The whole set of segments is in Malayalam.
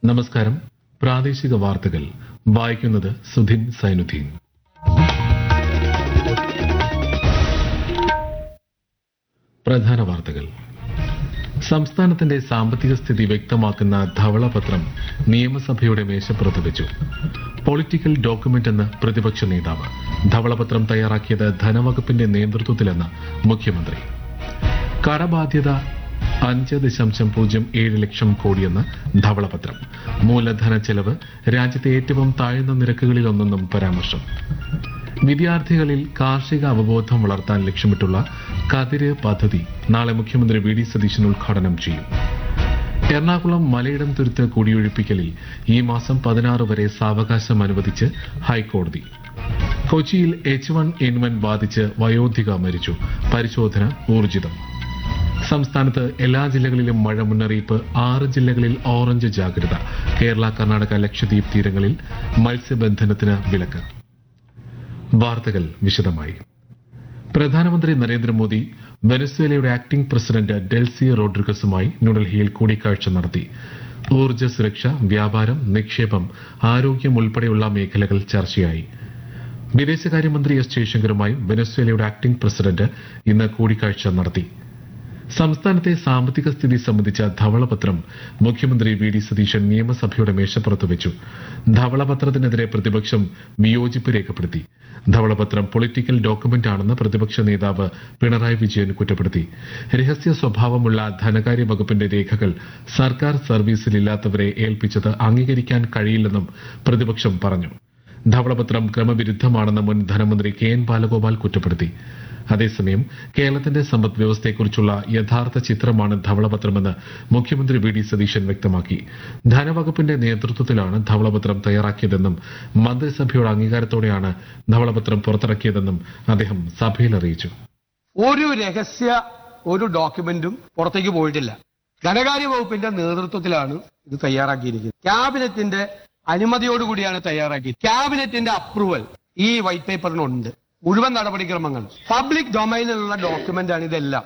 നമസ്കാരം പ്രാദേശിക വാർത്തകൾ വായിക്കുന്നത് സുധിൻ സൈനുദ്ദീൻ പ്രധാന വാർത്തകൾ സംസ്ഥാനത്തിന്റെ സാമ്പത്തിക സ്ഥിതി വ്യക്തമാക്കുന്ന ധവളപത്രം നിയമസഭയുടെ മേശപ്പുറത്ത് വെച്ചു പൊളിറ്റിക്കൽ ഡോക്യുമെന്റ് എന്ന് പ്രതിപക്ഷ നേതാവ് ധവളപത്രം തയ്യാറാക്കിയത് ധനവകുപ്പിന്റെ നേതൃത്വത്തിലെന്ന് മുഖ്യമന്ത്രി കടബാധ്യത അഞ്ച് ദശാംശം പൂജ്യം ഏഴ് ലക്ഷം കോടിയെന്ന് ധവളപത്രം മൂലധന ചെലവ് രാജ്യത്തെ ഏറ്റവും താഴ്ന്ന നിരക്കുകളിലൊന്നെന്നും പരാമർശം വിദ്യാർത്ഥികളിൽ കാർഷിക അവബോധം വളർത്താൻ ലക്ഷ്യമിട്ടുള്ള കതിര് പദ്ധതി നാളെ മുഖ്യമന്ത്രി വി ഡി സതീശൻ ഉദ്ഘാടനം ചെയ്യും എറണാകുളം മലയിടം തുരുത്ത് കുടിയൊഴിപ്പിക്കലിൽ ഈ മാസം പതിനാറ് വരെ സാവകാശം അനുവദിച്ച് ഹൈക്കോടതി കൊച്ചിയിൽ എച്ച് വൺ എൻ വൺ ബാധിച്ച് വയോധിക മരിച്ചു പരിശോധന ഊർജിതം സംസ്ഥാനത്ത് എല്ലാ ജില്ലകളിലും മഴ മുന്നറിയിപ്പ് ആറ് ജില്ലകളിൽ ഓറഞ്ച് ജാഗ്രത കേരള കർണാടക ലക്ഷദ്വീപ് തീരങ്ങളിൽ മത്സ്യബന്ധനത്തിന് വിലക്ക് വാർത്തകൾ വിശദമായി പ്രധാനമന്ത്രി നരേന്ദ്രമോദി വെനസ്വേലയുടെ ആക്ടിംഗ് പ്രസിഡന്റ് ഡെൽസി റോഡ്രിഗസുമായി ന്യൂഡൽഹിയിൽ കൂടിക്കാഴ്ച നടത്തി ഊർജ്ജ സുരക്ഷ വ്യാപാരം നിക്ഷേപം ആരോഗ്യം ഉൾപ്പെടെയുള്ള മേഖലകൾ ചർച്ചയായി വിദേശകാര്യമന്ത്രി എസ് ജയശങ്കറുമായും വെനസ്വേലയുടെ ആക്ടിംഗ് പ്രസിഡന്റ് ഇന്ന് കൂടിക്കാഴ്ച നടത്തി സംസ്ഥാനത്തെ സാമ്പത്തിക സ്ഥിതി സംബന്ധിച്ച ധവളപത്രം മുഖ്യമന്ത്രി വി ഡി സതീശൻ നിയമസഭയുടെ മേശപ്പുറത്ത് വെച്ചു ധവളപത്രത്തിനെതിരെ പ്രതിപക്ഷം വിയോജിപ്പ് രേഖപ്പെടുത്തി ധവളപത്രം പൊളിറ്റിക്കൽ ഡോക്യുമെന്റ് ആണെന്ന് പ്രതിപക്ഷ നേതാവ് പിണറായി വിജയൻ കുറ്റപ്പെടുത്തി രഹസ്യ സ്വഭാവമുള്ള ധനകാര്യ വകുപ്പിന്റെ രേഖകൾ സർക്കാർ സർവീസിലില്ലാത്തവരെ ഏൽപ്പിച്ചത് അംഗീകരിക്കാൻ കഴിയില്ലെന്നും പ്രതിപക്ഷം പറഞ്ഞു ധവളപത്രം ക്രമവിരുദ്ധമാണെന്ന് മുൻ ധനമന്ത്രി കെ എൻ ബാലഗോപാൽ കുറ്റപ്പെടുത്തി അതേസമയം കേരളത്തിന്റെ സമ്പദ് വ്യവസ്ഥയെക്കുറിച്ചുള്ള യഥാർത്ഥ ചിത്രമാണ് ധവളപത്രമെന്ന് മുഖ്യമന്ത്രി വി ഡി സതീശൻ വ്യക്തമാക്കി ധനവകുപ്പിന്റെ നേതൃത്വത്തിലാണ് ധവളപത്രം തയ്യാറാക്കിയതെന്നും മന്ത്രിസഭയുടെ അംഗീകാരത്തോടെയാണ് ധവളപത്രം പുറത്തിറക്കിയതെന്നും അദ്ദേഹം സഭയിൽ അറിയിച്ചു ഒരു രഹസ്യ ഒരു ഡോക്യുമെന്റും പുറത്തേക്ക് പോയിട്ടില്ല ധനകാര്യ വകുപ്പിന്റെ നേതൃത്വത്തിലാണ് ഇത് തയ്യാറാക്കിയിരിക്കുന്നത് ക്യാബിനറ്റിന്റെ അനുമതിയോടുകൂടിയാണ് തയ്യാറാക്കിയത് ക്യാബിനറ്റിന്റെ അപ്രൂവൽ ഈ വൈറ്റ് പേപ്പറിനുണ്ട് മുഴുവൻ നടപടിക്രമങ്ങൾ പബ്ലിക് ഡൊമൈനിലുള്ള ഡോക്യുമെന്റ് ആണ് ഇതെല്ലാം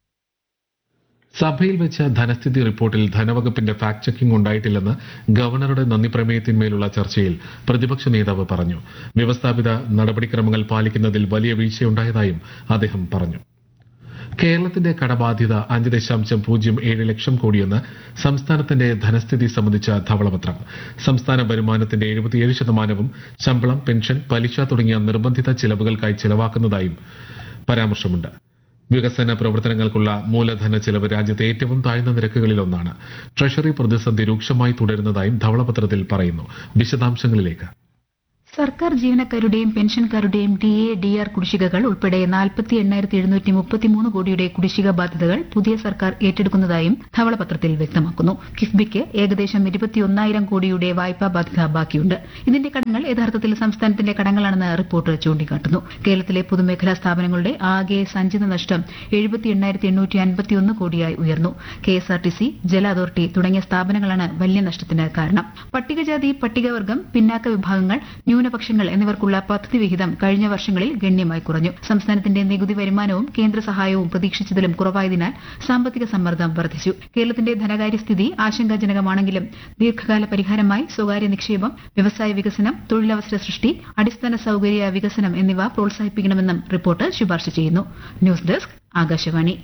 സഭയിൽ വെച്ച് ധനസ്ഥിതി റിപ്പോർട്ടിൽ ധനവകുപ്പിന്റെ ഫാക്ട് ചെക്കിംഗ് ഉണ്ടായിട്ടില്ലെന്ന് ഗവർണറുടെ നന്ദി പ്രമേയത്തിന്മേലുള്ള ചർച്ചയിൽ പ്രതിപക്ഷ നേതാവ് പറഞ്ഞു വ്യവസ്ഥാപിത നടപടിക്രമങ്ങൾ പാലിക്കുന്നതിൽ വലിയ വീഴ്ചയുണ്ടായതായും അദ്ദേഹം പറഞ്ഞു കേരളത്തിന്റെ കടബാധ്യത അഞ്ച് ദശാംശം പൂജ്യം ഏഴ് ലക്ഷം കോടിയെന്ന് സംസ്ഥാനത്തിന്റെ ധനസ്ഥിതി സംബന്ധിച്ച ധവളപത്രം സംസ്ഥാന വരുമാനത്തിന്റെ എഴുപത്തിയേഴ് ശതമാനവും ശമ്പളം പെൻഷൻ പലിശ തുടങ്ങിയ നിർബന്ധിത ചിലവുകൾക്കായി ചെലവാക്കുന്നതായും പരാമർശമുണ്ട് വികസന പ്രവർത്തനങ്ങൾക്കുള്ള മൂലധന ചെലവ് രാജ്യത്തെ ഏറ്റവും താഴ്ന്ന നിരക്കുകളിലൊന്നാണ് ട്രഷറി പ്രതിസന്ധി രൂക്ഷമായി തുടരുന്നതായും ധവളപത്രത്തിൽ പറയുന്നു വിശദാംശങ്ങളിലേക്ക് സർക്കാർ ജീവനക്കാരുടെയും പെൻഷൻകാരുടെയും ഡി എ ഡി ആർ കുടിശ്ശികകൾ ഉൾപ്പെടെ നാൽപ്പത്തി എണ്ണായിരത്തി എഴുന്നൂറ്റി മുപ്പത്തിമൂന്ന് കോടിയുടെ കുടിശ്ശിക ബാധ്യതകൾ പുതിയ സർക്കാർ ഏറ്റെടുക്കുന്നതായും ധവളപത്രത്തിൽ വ്യക്തമാക്കുന്നു കിഫ്ബിക്ക് ഏകദേശം ഇരുപത്തിയൊന്നായിരം കോടിയുടെ വായ്പാ ബാധ്യത ബാക്കിയുണ്ട് ഇതിന്റെ കടങ്ങൾ യഥാർത്ഥത്തിൽ സംസ്ഥാനത്തിന്റെ കടങ്ങളാണെന്ന് റിപ്പോർട്ട് ചൂണ്ടിക്കാട്ടുന്നു കേരളത്തിലെ പൊതുമേഖലാ സ്ഥാപനങ്ങളുടെ ആകെ സഞ്ചിത നഷ്ടം എഴുപത്തി എണ്ണായിരത്തി എണ്ണൂറ്റി അൻപത്തിയൊന്ന് കോടിയായി ഉയർന്നു K S R T C ജല അതോറിറ്റി തുടങ്ങിയ സ്ഥാപനങ്ങളാണ് വലിയ നഷ്ടത്തിന് കാരണം പട്ടികജാതി പട്ടികവർഗം പിന്നാക്ക വിഭാഗങ്ങൾ ന്യൂനപക്ഷങ്ങൾ എന്നിവർക്കുള്ള പദ്ധതി വിഹിതം കഴിഞ്ഞ വർഷങ്ങളിൽ ഗണ്യമായി കുറഞ്ഞു സംസ്ഥാനത്തിന്റെ നികുതി വരുമാനവും കേന്ദ്ര സഹായവും പ്രതീക്ഷിച്ചതിലും കുറവായതിനാൽ സാമ്പത്തിക സമ്മർദ്ദം വർദ്ധിച്ചു കേരളത്തിന്റെ ധനകാര്യസ്ഥിതി ആശങ്കാജനകമാണെങ്കിലും ദീർഘകാല പരിഹാരമായി സ്വകാര്യ നിക്ഷേപം വ്യവസായ വികസനം തൊഴിലവസര സൃഷ്ടി അടിസ്ഥാന സൌകര്യ വികസനം എന്നിവ പ്രോത്സാഹിപ്പിക്കണമെന്നും റിപ്പോർട്ട് ശുപാർശ ചെയ്യുന്നു ന്യൂസ് ഡെസ്ക് ആകാശവാണി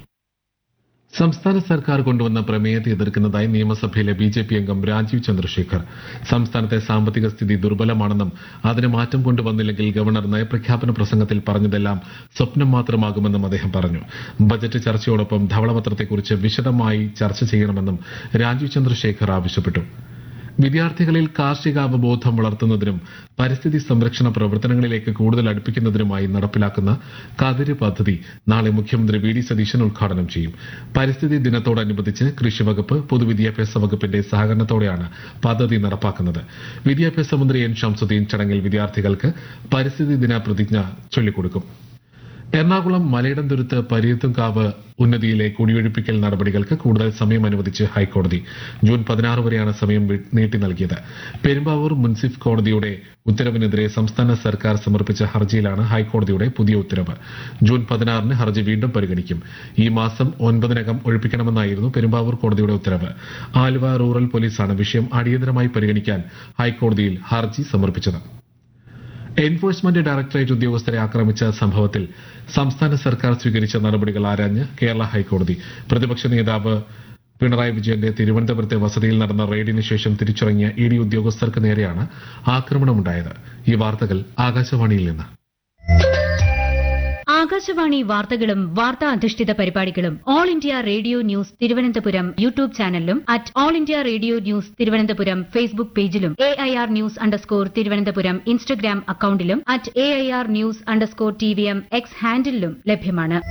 സംസ്ഥാന സർക്കാർ കൊണ്ടുവന്ന പ്രമേയത്തെ എതിർക്കുന്നതായി നിയമസഭയിലെ ബി ജെ പി അംഗം രാജീവ് ചന്ദ്രശേഖർ സംസ്ഥാനത്തെ സാമ്പത്തിക സ്ഥിതി ദുർബലമാണെന്നും അതിന് മാറ്റം കൊണ്ടുവന്നില്ലെങ്കിൽ ഗവർണർ നയപ്രഖ്യാപന പ്രസംഗത്തിൽ പറഞ്ഞതെല്ലാം സ്വപ്നം മാത്രമാകുമെന്നും അദ്ദേഹം പറഞ്ഞു ബജറ്റ് ചർച്ചയോടൊപ്പം ധവളപത്രത്തെക്കുറിച്ച് വിശദമായി ചർച്ച ചെയ്യണമെന്നും രാജീവ് ചന്ദ്രശേഖർ ആവശ്യപ്പെട്ടു വിദ്യാർത്ഥികളിൽ കാർഷികാവബോധം വളർത്തുന്നതിനും പരിസ്ഥിതി സംരക്ഷണ പ്രവർത്തനങ്ങളിലേക്ക് കൂടുതൽ അടുപ്പിക്കുന്നതിനുമായി നടപ്പിലാക്കുന്ന കതിര് പദ്ധതി നാളെ മുഖ്യമന്ത്രി വി ഡി സതീശൻ ഉദ്ഘാടനം ചെയ്യും പരിസ്ഥിതി ദിനത്തോടനുബന്ധിച്ച് കൃഷി വകുപ്പ് പൊതുവിദ്യാഭ്യാസ വകുപ്പിന്റെ സഹകരണത്തോടെയാണ് പദ്ധതി നടപ്പാക്കുന്നത് വിദ്യാഭ്യാസ മന്ത്രി എൻ ഷംസുദ്ദീൻ ചടങ്ങിൽ വിദ്യാർത്ഥികൾക്ക് പരിസ്ഥിതി ദിന പ്രതിജ്ഞ ചൊല്ലിക്കൊടുക്കും എറണാകുളം മലയിടംതുരുത്ത് പരീത്തുംകാവ് ഉന്നതിയിലെ കുടിയൊഴിപ്പിക്കൽ നടപടികൾക്ക് കൂടുതൽ സമയം അനുവദിച്ച് ഹൈക്കോടതി ജൂൺ പതിനാറ് വരെയാണ് സമയം വി- നീട്ടി നൽകിയത് പെരുമ്പാവൂർ മുൻസിഫ് കോടതിയുടെ ഉത്തരവിനെതിരെ സംസ്ഥാന സർക്കാർ സമർപ്പിച്ച ഹർജിയിലാണ് ഹൈക്കോടതിയുടെ പുതിയ ഉത്തരവ് ജൂൺ പതിനാറിന് ഹർജി വീണ്ടും പരിഗണിക്കും ഈ മാസം ഒൻപതിനകം ഒഴിപ്പിക്കണമെന്നായിരുന്നു പെരുമ്പാവൂർ കോടതിയുടെ ഉത്തരവ് ആലുവ റൂറൽ പോലീസാണ് വിഷയം അടിയന്തരമായി പരിഗണിക്കാൻ ഹൈക്കോടതിയിൽ ഹർജി സമർപ്പിച്ചത് എൻഫോഴ്സ്മെന്റ് ഡയറക്ടറേറ്റ് ഉദ്യോഗസ്ഥരെ ആക്രമിച്ച സംഭവത്തിൽ സംസ്ഥാന സർക്കാർ സ്വീകരിച്ച നടപടികൾ ആരാഞ്ഞ് കേരള ഹൈക്കോടതി പ്രതിപക്ഷ നേതാവ് പിണറായി വിജയന്റെ തിരുവനന്തപുരത്തെ വസതിയിൽ നടന്ന റെയ്ഡിന് ശേഷം തിരിച്ചിറങ്ങിയ ഇ ഡി ഉദ്യോഗസ്ഥർക്ക് നേരെയാണ് ആക്രമണമുണ്ടായത് ഈ വാർത്തകൾ ആകാശവാണിയിൽ നിന്ന് ആകാശവാണി വാർത്തകളും വാർത്താ അധിഷ്ഠിത പരിപാടികളും All India Radio news Thiruvananthapuram YouTube ചാനലിലും at All India Radio news Thiruvananthapuram Facebook പേജിലും A I R news underscore Thiruvananthapuram Instagram അക്കൌണ്ടിലും at A I R news underscore T V M X ഹാൻഡിലും ലഭ്യമാണ്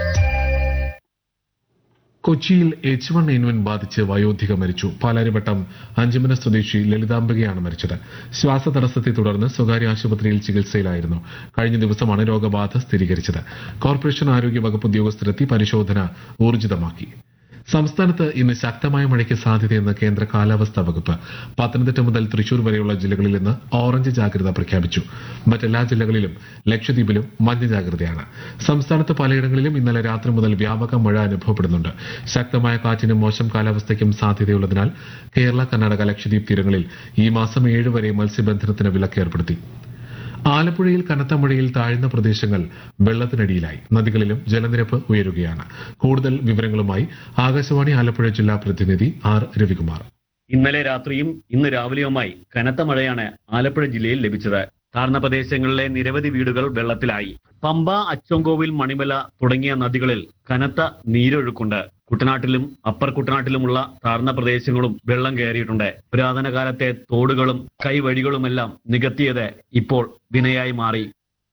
കൊച്ചിയിൽ എച്ച് വൺ എൻ വൺ ബാധിച്ച് വയോധിക മരിച്ചു പാലാരിവട്ടം അഞ്ചുമന സ്വദേശി ലളിതാംബികയാണ് മരിച്ചത് ശ്വാസതടസ്സത്തെ തുടർന്ന് സ്വകാര്യ ആശുപത്രിയിൽ ചികിത്സയിലായിരുന്നു കഴിഞ്ഞ ദിവസമാണ് രോഗബാധ സ്ഥിരീകരിച്ചത് കോർപ്പറേഷൻ ആരോഗ്യ വകുപ്പ് ഉദ്യോഗസ്ഥരെത്തി പരിശോധന ഊർജിതമാക്കി സംസ്ഥാനത്ത് ഇന്ന് ശക്തമായ മഴയ്ക്ക് സാധ്യതയെന്ന് കേന്ദ്ര കാലാവസ്ഥാ വകുപ്പ് പത്തനംതിട്ട മുതൽ തൃശൂർ വരെയുള്ള ജില്ലകളിൽ ഇന്ന് ഓറഞ്ച് ജാഗ്രത പ്രഖ്യാപിച്ചു മറ്റെല്ലാ ജില്ലകളിലും ലക്ഷദ്വീപിലും മഞ്ഞ ജാഗ്രതയാണ് സംസ്ഥാനത്ത് പലയിടങ്ങളിലും ഇന്നലെ രാത്രി മുതൽ വ്യാപക മഴ അനുഭവപ്പെടുന്നുണ്ട് ശക്തമായ കാറ്റിനും മോശം കാലാവസ്ഥയ്ക്കും സാധ്യതയുള്ളതിനാൽ കേരള കർണാടക ലക്ഷദ്വീപ് തീരങ്ങളിൽ ഈ മാസം ഏഴ് വരെ മത്സ്യബന്ധനത്തിന് വിലക്ക് ഏർപ്പെടുത്തി ആലപ്പുഴയിൽ കനത്ത മഴയിൽ താഴ്ന്ന പ്രദേശങ്ങൾ വെള്ളത്തിനടിയിലായി നദികളിലും ജലനിരപ്പ് ഉയരുകയാണ് കൂടുതൽ വിവരങ്ങളുമായി ആകാശവാണി ആലപ്പുഴ ജില്ലാ പ്രതിനിധി ആർ രവികുമാർ ഇന്നലെ രാത്രിയും ഇന്ന് രാവിലെയുമായി കനത്ത മഴയാണ് ആലപ്പുഴ ജില്ലയിൽ ലഭിച്ചത് താഴ്ന്ന പ്രദേശങ്ങളിലെ നിരവധി വീടുകൾ വെള്ളത്തിലായി പമ്പ അച്ചോങ്കോവിൽ മണിമല തുടങ്ങിയ നദികളിൽ കനത്ത നീരൊഴുക്കുണ്ട് കുട്ടനാട്ടിലും അപ്പർ കുട്ടനാട്ടിലുമുള്ള താഴ്ന്ന പ്രദേശങ്ങളും വെള്ളം കയറിയിട്ടുണ്ട് പുരാതന കാലത്തെ തോടുകളും കൈവഴികളുമെല്ലാം നികത്തിയത് ഇപ്പോൾ വിനയായി മാറി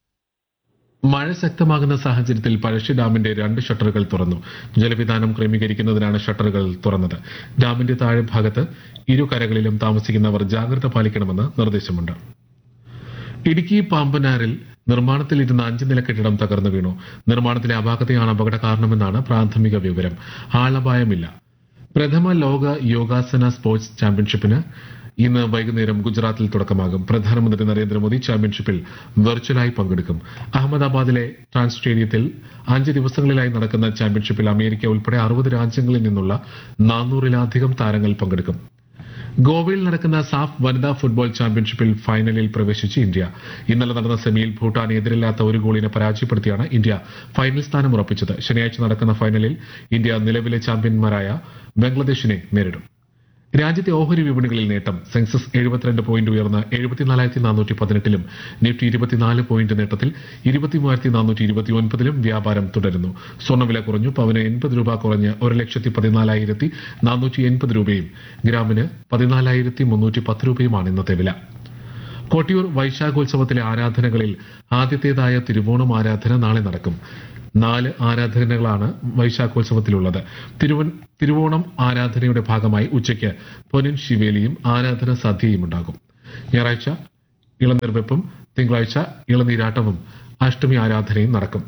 മഴ ശക്തമാകുന്ന സാഹചര്യത്തിൽ പഴശ്ശി ഡാമിന്റെ രണ്ട് ഷട്ടറുകൾ തുറന്നു ജലവിധാനം ക്രമീകരിക്കുന്നതിനാണ് ഷട്ടറുകൾ തുറന്നത് ഡാമിന്റെ താഴെ ഭാഗത്ത് ഇരു കരകളിലും താമസിക്കുന്നവർ ജാഗ്രത പാലിക്കണമെന്ന് നിർദ്ദേശമുണ്ട് ഇടുക്കി പാമ്പനാറിൽ നിർമ്മാണത്തിലിരുന്ന അഞ്ച് നില കെട്ടിടം തകർന്നു വീണു നിർമ്മാണത്തിലെ അപാകതയാണ് അപകട കാരണമെന്നാണ് പ്രാഥമിക വിവരം ആളപായമില്ല പ്രഥമ ലോക യോഗാസന സ്പോർട്സ് ചാമ്പ്യൻഷിപ്പിന് ഇന്ന് വൈകുന്നേരം ഗുജറാത്തിൽ തുടക്കമാകും പ്രധാനമന്ത്രി നരേന്ദ്രമോദി ചാമ്പ്യൻഷിപ്പിൽ വെർച്വലായി പങ്കെടുക്കും അഹമ്മദാബാദിലെ ട്രാൻസ് സ്റ്റേഡിയത്തിൽ അഞ്ച് ദിവസങ്ങളിലായി നടക്കുന്ന ചാമ്പ്യൻഷിപ്പിൽ അമേരിക്ക ഉൾപ്പെടെ അറുപത് രാജ്യങ്ങളിൽ നിന്നുള്ള നാനൂറിലധികം താരങ്ങൾ പങ്കെടുക്കും ഗോവയിൽ നടക്കുന്ന സാഫ് വനിതാ ഫുട്ബോൾ ചാമ്പ്യൻഷിപ്പിൽ ഫൈനലിൽ പ്രവേശിച്ച് ഇന്ത്യ ഇന്നലെ നടന്ന സെമിയിൽ ഭൂട്ടാൻ എതിരില്ലാത്ത ഒരു ഗോളിനെ പരാജയപ്പെടുത്തിയാണ് ഇന്ത്യ ഫൈനൽ സ്ഥാനം ഉറപ്പിച്ചത് ശനിയാഴ്ച നടക്കുന്ന ഫൈനലിൽ ഇന്ത്യ നിലവിലെ ചാമ്പ്യന്മാരായ ബംഗ്ലാദേശിനെ നേരിടും രാജ്യത്തെ ഓഹരി വിപണികളിൽ നേട്ടം സെൻസസ് എഴുപത്തിരണ്ട് പോയിന്റ് ഉയർന്ന് എഴുപത്തിനാലായിരത്തി നാനൂറ്റി പതിനെട്ടിലും നിഫ്റ്റി ഇരുപത്തിനാല് പോയിന്റ് നേട്ടത്തിൽ ഇരുപത്തിമൂവായിരത്തി നാനൂറ്റി ഇരുപത്തിയൊൻപതിലും വ്യാപാരം തുടരുന്നു സ്വർണ്ണവില കുറഞ്ഞു പവന് എൺപത് രൂപ കുറഞ്ഞ് ഒരു ലക്ഷത്തി പതിനാലായിരത്തി നാനൂറ്റി എൺപത് രൂപയും ഗ്രാമിന് പതിനാലായിരത്തി മുന്നൂറ്റി പത്ത് രൂപയുമാണ് ഇന്നത്തെ വില കൊട്ടിയൂർ വൈശാഖോത്സവത്തിലെ ആരാധനകളിൽ ആദ്യത്തേതായ തിരുവോണം ആരാധന നാളെ നടക്കും നാല് ആരാധനകളാണ് വൈശാഖോത്സവത്തിലുള്ളത് തിരുവൻ തിരുവോണം ആരാധനയുടെ ഭാഗമായി ഉച്ചയ്ക്ക് പൊന്നിൻ ശിവേലിയും ആരാധന സദ്യയും ഉണ്ടാകും ഞായറാഴ്ച ഇളനീർവെപ്പും തിങ്കളാഴ്ച ഇളനീരാട്ടവും അഷ്ടമി ആരാധനയും നടക്കും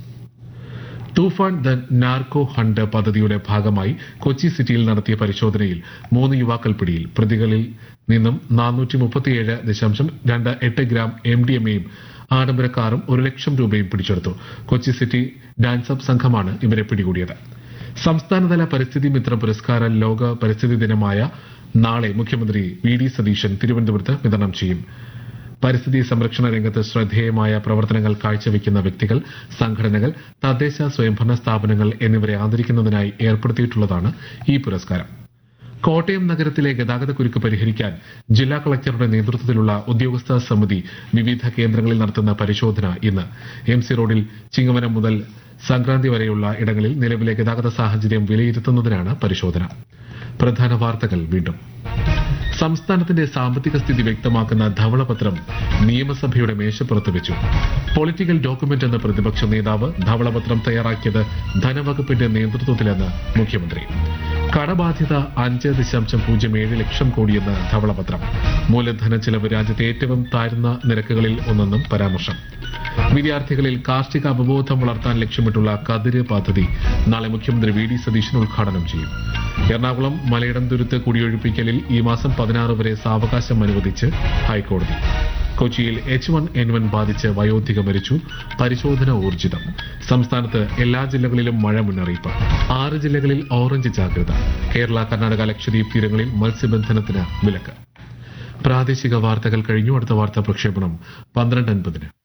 തൂഫാൻ ദ നാർക്കോ ഹണ്ട് പദ്ധതിയുടെ ഭാഗമായി കൊച്ചി സിറ്റിയിൽ നടത്തിയ പരിശോധനയിൽ മൂന്ന് യുവാക്കൾ പിടിയിൽ പ്രതികളിൽ നിന്നും നാനൂറ്റി മുപ്പത്തിയേഴ് ദശാംശം രണ്ട് എട്ട് ഗ്രാം എം ഡി എം എയും ആഡംബര കാറും ഒരു ലക്ഷം രൂപയും പിടിച്ചെടുത്തു കൊച്ചി സിറ്റി ഡാൻസ് അപ്പ് സംഘമാണ് ഇവരെ പിടികൂടിയത് സംസ്ഥാനതല പരിസ്ഥിതി മിത്ര പുരസ്കാര ലോക പരിസ്ഥിതി ദിനമായ നാളെ മുഖ്യമന്ത്രി വി ഡി സതീശൻ തിരുവനന്തപുരത്ത് വിതരണം ചെയ്യും പരിസ്ഥിതി സംരക്ഷണ രംഗത്ത് ശ്രദ്ധേയമായ പ്രവർത്തനങ്ങൾ കാഴ്ചവെക്കുന്ന വ്യക്തികൾ സംഘടനകൾ തദ്ദേശ സ്വയംഭരണ സ്ഥാപനങ്ങൾ എന്നിവരെ ആദരിക്കുന്നതിനായി ഏർപ്പെടുത്തിയിട്ടുള്ളതാണ് ഈ പുരസ്കാരം കോട്ടയം നഗരത്തിലെ ഗതാഗതക്കുരുക്ക് പരിഹരിക്കാൻ ജില്ലാ കളക്ടറുടെ നേതൃത്വത്തിലുള്ള ഉദ്യോഗസ്ഥ സമിതി വിവിധ കേന്ദ്രങ്ങളിൽ നടത്തുന്ന പരിശോധന ഇന്ന് എം സി റോഡിൽ ചിങ്ങവനം മുതൽ സംക്രാന്തി വരെയുള്ള ഇടങ്ങളിൽ നിലവിലെ ഗതാഗത സാഹചര്യം വിലയിരുത്തുന്നതിനാണ് പരിശോധന പ്രധാന വാർത്തകൾ വീണ്ടും സംസ്ഥാനത്തിന്റെ സാമ്പത്തിക സ്ഥിതി വ്യക്തമാക്കുന്ന ധവളപത്രം നിയമസഭയുടെ മേശപ്പുറത്ത് വെച്ചു പൊളിറ്റിക്കൽ ഡോക്യുമെന്റ് എന്ന പ്രതിപക്ഷ നേതാവ് ധവളപത്രം തയ്യാറാക്കിയത് ധനവകുപ്പിന്റെ നേതൃത്വത്തിലെന്ന് മുഖ്യമന്ത്രി കടബാധ്യത അഞ്ച് ദശാംശം പൂജ്യം ഏഴ് ലക്ഷം കോടിയെന്ന് ധവളപത്രം മൂലധന ചെലവ് രാജ്യത്തെ ഏറ്റവും താഴ്ന്ന നിരക്കുകളിൽ ഒന്നെന്നും പരാമർശം വിദ്യാർത്ഥികളിൽ കാർഷിക അവബോധം വളർത്താൻ ലക്ഷ്യമിട്ടുള്ള കതിര് പദ്ധതി നാളെ മുഖ്യമന്ത്രി വി ഡി സതീശൻ ഉദ്ഘാടനം ചെയ്യും എറണാകുളം മലയിടം തുരുത്ത് കുടിയൊഴിപ്പിക്കലിൽ ഈ മാസം പതിനാറ് വരെ സാവകാശം അനുവദിച്ച് ഹൈക്കോടതി കൊച്ചിയിൽ എച്ച് വൺ എൻ വൺ ബാധിച്ച് വയോധിക മരിച്ചു പരിശോധന ഊർജിതം സംസ്ഥാനത്ത് എല്ലാ ജില്ലകളിലും മഴ മുന്നറിയിപ്പ് ആറ് ജില്ലകളിൽ ഓറഞ്ച് ജാഗ്രത കേരള കർണാടക ലക്ഷദ്വീപ് തീരങ്ങളിൽ മത്സ്യബന്ധനത്തിന് വിലക്ക് പ്രാദേശിക വാർത്തകൾ കഴിഞ്ഞു അടുത്ത വാർത്താ പ്രക്ഷേപണം പന്ത്രണ്ട് അൻപതിന്